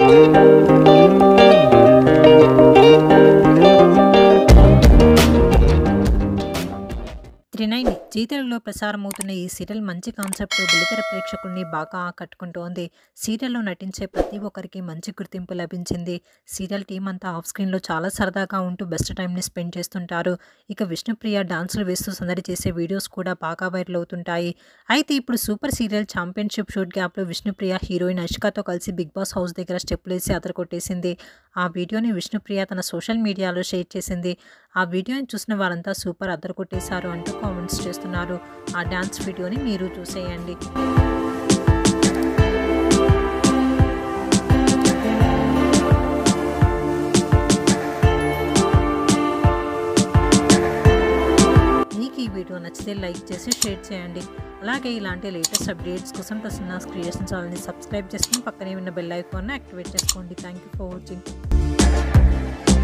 త్రినైన్ G తెలుగులో ప్రసారమవుతున్న ఈ serial మంచి కాన్సెప్ట్ బుల్లితెర ప్రేక్షకుల్ని బాగా ఆకట్టుకుంటోంది సీరియల్లో నటించే ప్రతి ఒక్కరికి మంచి గుర్తింపు లభించింది సీరియల్ టీం అంతా ఆఫ్ స్క్రీన్లో చాలా సరదాగా ఉంటూ బెస్ట్ టైంని స్పెండ్ చేస్తుంటారు ఇక విష్ణుప్రియ డాన్సులు వేస్తూ సందడి చేసే వీడియోస్ కూడా బాగా వైరల్ అవుతుంటాయి అయితే ఇప్పుడు సూపర్ సీరియల్ ఛాంపియన్షిప్ షూట్ గ్యాప్లో విష్ణుప్రియ హీరోయిన్ అష్కాతో కలిసి బిగ్ బాస్ హౌస్ దగ్గర స్టెప్పులు వేసి అదరకొట్టేసింది ఆ వీడియోని విష్ణుప్రియ తన సోషల్ మీడియాలో షేర్ చేసింది ఆ వీడియోని చూసిన వారంతా సూపర్ అదరకొట్టేశారు అంటూ కామెంట్స్ చేస్తున్నారు ఆ డాన్స్ వీడియోని మీరు చూసేయండి మీకు ఈ వీడియో నచ్చితే లైక్ చేసి షేర్ చేయండి అలాగే ఇలాంటి లేటెస్ట్ అప్డేట్స్ కోసం ప్రసన్న క్రియేషన్ ఛానల్ని సబ్స్క్రైబ్ చేసుకుని పక్కనే ఉన్న బెల్ ఐకాన్ని యాక్టివేట్ చేసుకోండి థ్యాంక్ యూ ఫర్ వాచింగ్